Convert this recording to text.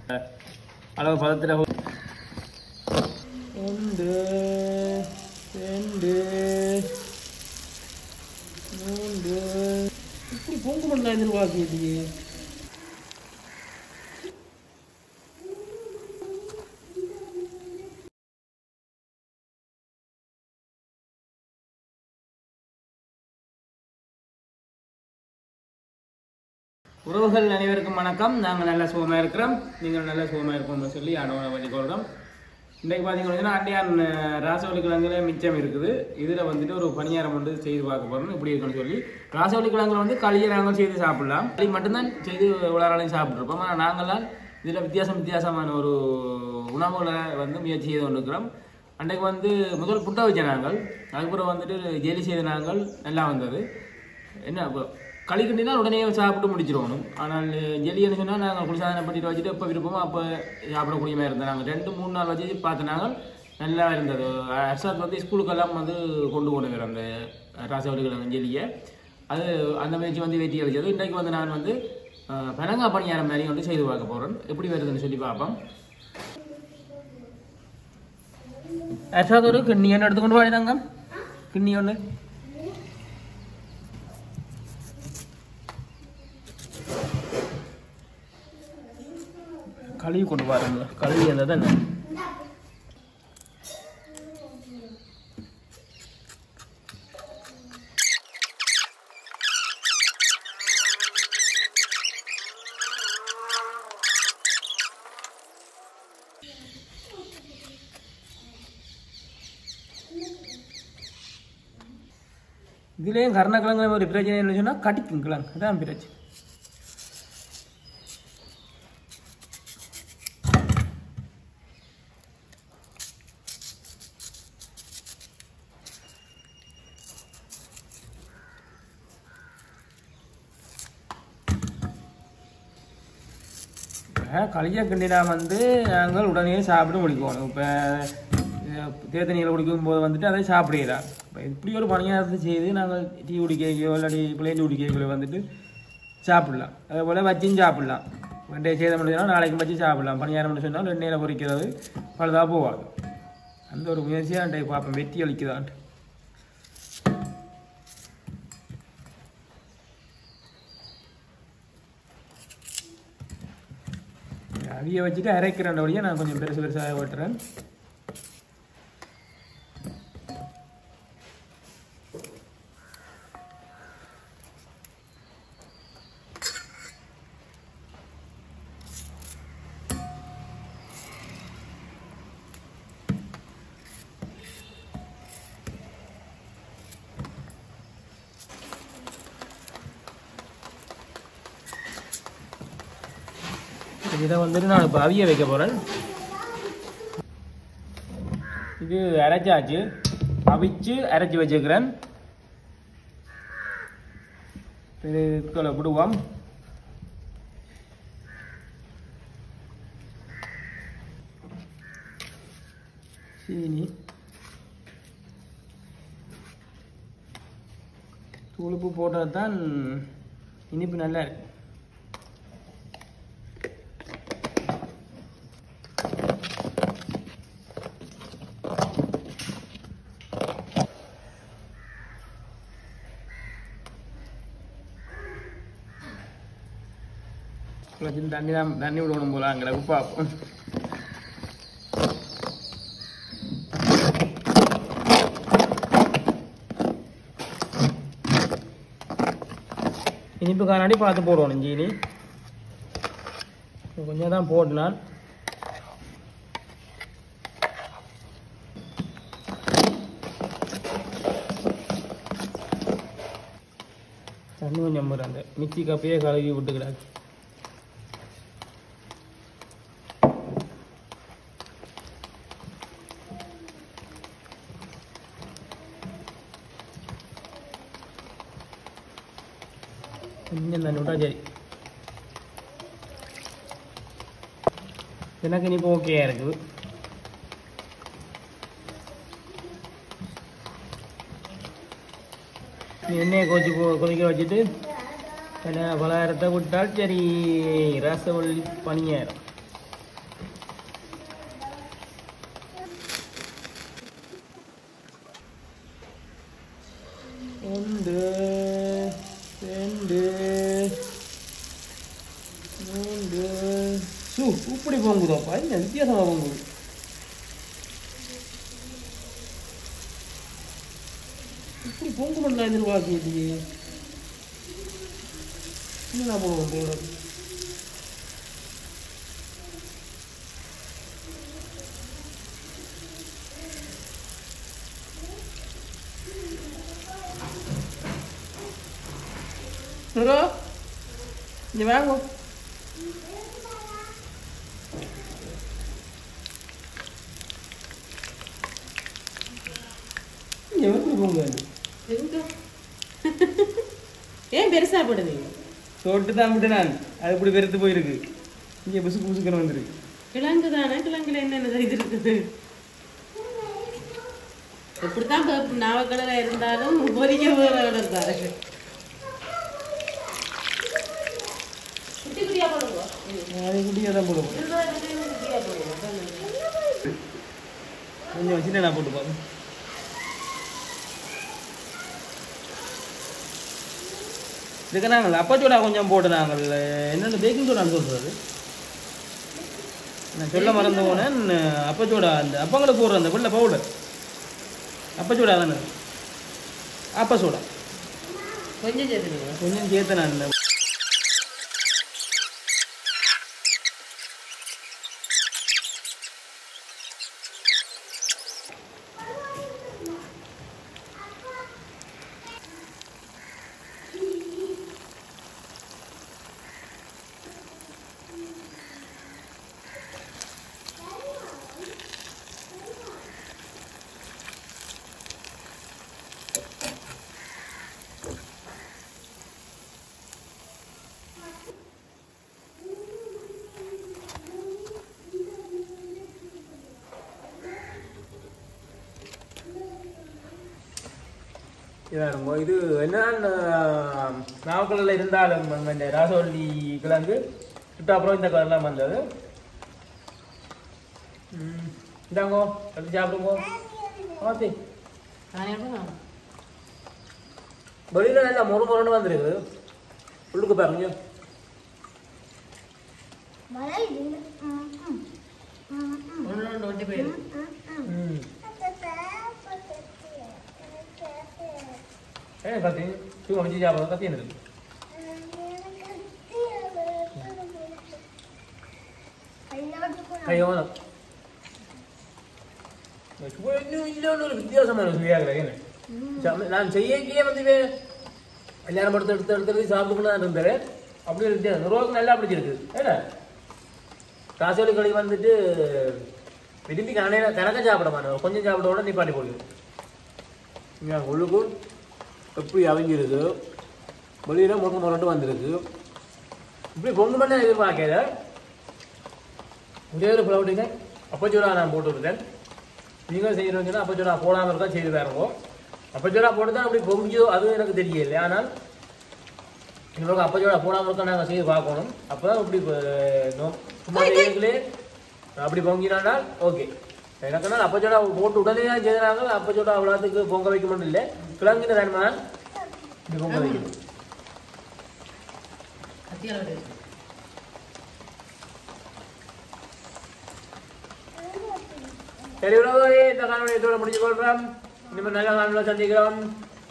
அளவு பதத்தில் ஒன்று ரெண்டு மூன்று இப்படி பொங்கு பண்ணலாம் எதிர்பார்க்கலையே உறவுகள் அனைவருக்கும் வணக்கம் நாங்கள் நல்ல சுகமாக இருக்கிறோம் நீங்கள் நல்ல சுகமாக இருக்கணும்னு சொல்லி ஆண்டவனை வேண்டிக் கொள்கிறோம் இன்றைக்கு பார்த்தீங்கன்னா அண்டையான் ராசவள்ளி கிழங்குல மிச்சம் இருக்குது இதில் வந்துட்டு ஒரு பணியாரம் வந்து செய்து பார்க்க போகிறோம் இப்படி இருக்குன்னு சொல்லி ராசவள்ளி கிழங்குல வந்து களியை நாங்கள் செய்து சாப்பிடலாம் களி மட்டும்தான் செய்து உலகாலையும் சாப்பிட்ருப்போம் ஆனால் நாங்களாம் இதில் வித்தியாசம் வித்தியாசமான ஒரு உணவுகளை வந்து முயற்சி செய்து கொண்டிருக்கிறோம் அன்றைக்கு வந்து முதல் புட்டை வச்ச நாங்கள் அதுக்கப்புறம் வந்துட்டு ஜெலி செய்த நாங்கள் நல்லா வந்தது என்ன இப்போ களி கிண்டினா உடனே சாப்பிட்டு முடிச்சிருவணும் ஆனால் ஜெலின்னு சொன்னால் நாங்கள் குளிசாதனை பண்ணிட்டு வச்சுட்டு எப்போ விருப்பமோ அப்போ சாப்பிடக்கூடிய மாதிரி இருந்தோம் நாங்கள் ரெண்டு மூணு நாள் வச்சு பார்த்த நாங்கள் நல்லா இருந்தது அர்ஷாத் வந்து ஸ்கூலுக்கெல்லாம் வந்து கொண்டு போனவர் அந்த ராசவடிகள் ஜெலியை அது அந்த முயற்சி வந்து வெற்றி அளிச்சது இன்றைக்கு வந்து நான் வந்து அஹ், பனங்கா பணியாரம் மாதிரி வந்து செய்து பார்க்க போகிறேன் எப்படி வருதுன்னு சொல்லி பார்ப்போம் அர்ஷாத் ஒரு கிண்ணி ஒன்று எடுத்துக்கொண்டு வாடிதாங்க கிண்ணி ஒன்று கழுவி கொண்டு பாருங்க கழுவி அந்த தானே இதுலேயும் கருணக்கிழங்கு ஒரு பிரச்சனை இல்லைன்னு சொன்னால் கடிக்கும் கிழங்கு அதான் பிரச்சனை களிய கிண்டினா வந்து நாங்கள் உடனே சாப்பிட்டு முடிக்கணும் இப்போ தேத்தனியில் குடிக்கும் போது வந்துட்டு அதை சாப்பிடுகிறார் இப்போ இப்படி ஒரு பணியாரத்தை செய்து நாங்கள் டீ குடிக்கையோ இல்லாட்டி பிளேன் குடிக்கையோ வந்துட்டு சாப்பிடலாம் அதே போல் வச்சும் சாப்பிடலாம் வெண்டையை செய்த முடியும்னா நாளைக்கு வச்சு சாப்பிடலாம் பணியாரம் சொன்னால் எண்ணெயில் பொரிக்கிறது பழுதாக போகாது அந்த ஒரு முயற்சியாக அன்றைய பார்ப்பேன் வெற்றி அளிக்குதான்ட்டு அவிய வச்சுட்டு அரைக்கிறேன் வழியாக நான் கொஞ்சம் பெருசு பெருசாக ஓட்டுறேன் இதை வந்துட்டு நான் இப்போ அவிய வைக்க போகிறேன் இது அரைச்சாச்சு அவிச்சு அரைச்சி வச்சுக்கிறேன் இது இதுக்குள்ள விடுவோம் சீனி தூளுப்பு போட்டால் தான் இனிப்பு நல்லா இருக்கு கொஞ்சம் தண்ணி தான் தண்ணி விடணும் போல அங்கே பார்ப்போம் இனிப்பு காணாடி பார்த்து போடணும் ஜீனி கொஞ்சம் தான் போடலாம் தண்ணி கொஞ்சம் போடுற அந்த மிக்சி கப்பையே கழுவி விட்டுக்கிறாங்க கொஞ்சம் தண்ணி விட்டா சரி எனக்கு இனிப்பு ஓகேயா இருக்குது எண்ணெயை கொதிச்சு கொ- கொதிக்க வச்சுட்டு என்ன பலகாரத்தை விட்டால் சரி ரசவள்ளி பணியாரம் ஒன்று ரெண்டு மூன்று சு இப்படி பொங்குதோப்பா இந்த வித்தியாசமாக பொங்குது இப்படி பொங்கு பண்ணலாம் எதிர்பார்க்கலையே என்ன போடுவோம் போடுறது Nuro, இங்க வாங்க இங்க எப்படி போங்க எங்க? ஏன் பெருசா போடுவீங்க தொட்டு தான் விட்டு நான் அது இப்படி வெறுத்து போயிருக்கு இங்கே புசுக்கு புசுக்குன்னு வந்துருக்கு கிழங்கு தானே கிழங்குல என்னென்ன இது இருக்குது எப்படித்தான் பருப்பு நாவக்கடலை இருந்தாலும் பொரிக்க வேற இருந்தாரு குட்டி குட்டியா போடுவோம் அது குட்டியாக தான் போடுவோம் குட்டியா போடுவோம் கொஞ்சம் சின்ன நான் போட்டு பார்ப்போம் இதுக்கு நாங்கள் அப்பச்சோடா கொஞ்சம் போட்டு நாங்கள் என்னென்ன பேக்கிங் சோடான்னு சொல்கிறது நான் சொல்ல மறந்து போனேன் அப்பச்சோடா அந்த அப்பங்களை போடுற அந்த வெள்ளை பவுடர் அப்பச்சோடா தானே அப்ப சோடா கொஞ்சம் சேர்த்துக்கணும் கொஞ்சம் சேர்த்து நான் இந்த இதாருங்க இது என்னதான் நாமக்கல்லில் இருந்தாலும் இந்த ராசவள்ளி கிழங்கு சுட்டு அப்புறம் இந்த கலர்லாம் வந்தது ம், இந்தாங்கோ எடுத்து சாப்பிடுங்கோ ஆத்தி நானே போடுவோம் வெளியில் நல்லா மொறு மொறுன்னு வந்துருக்கு உள்ளுக்கு பாருங்க ஒன்று ஒன்று ஒட்டி போயிடும் ம் ஏ கத்தி சும்மா வச்சு சாப்பிடுறது கத்தி இருக்கு ஐயோ வேணாம். சும்மா இன்னும் இன்னொன்று ஒரு வித்தியாசமான சுவையாக என்ன சம- நான் செய்யக்கே வந்து வே- எல்லாரும் எடுத்து எடுத்து எடுத்து எடுத்து சாப்பிட்டு தான் இருந்தேன் அப்படி ஒரு வித்தியாசம் நுரோக்கு நல்லா பிடிச்சிருக்கு ஏன்னா காசோலி களி வந்துட்டு விரும்பி கணே கணக்க சாப்பிட மாட்டேன் கொஞ்சம் சாப்பிட கூட நிப்பாட்டி போடுது இங்கே உள்ளுக்கு எப்படி அவிஞ்சிருக்கு வெளியில முறுக்கு முரட்டு வந்திருக்கு இப்படி பொங்கு பண்ண எதிர்பார்க்கல ஒரே ஒரு ஃப்ளவுட்டுங்க அப்பச்சூடா நான் போட்டு விட்டேன் நீங்கள் செய்கிறவங்கன்னா அப்பச்சூடா போடாமல் இருக்கா செய்து பாருங்க அப்பச்சூடா போட்டு தான் அப்படி பொங்கியோ அதுவும் எனக்கு தெரியல ஆனால் எங்களுக்கு அப்பச்சூடா போடாமல் இருக்கா நாங்கள் செய்து பார்க்கணும் அப்போ தான் இப்படி அஹ், நோ- சும்மா செய்யங்களே அப்படி பொங்கினானால் ஓகே எனக்குன்னா அப்பச்சோடா போட்டு உடனே தான் செய்தாங்க அப்பச்சோடா அவ்வளோத்துக்கு பொங்க வைக்க மட்டும் இல்லை கிழங்கின தானே இப்படி பொங்க வைக்கணும் கத்தியால் விடு சரி உறவுகளே இந்த காணொலியை இதோட முடிச்சு கொள்றோம் இனிமேல் நல்ல காணொலியை சந்திக்கிறோம்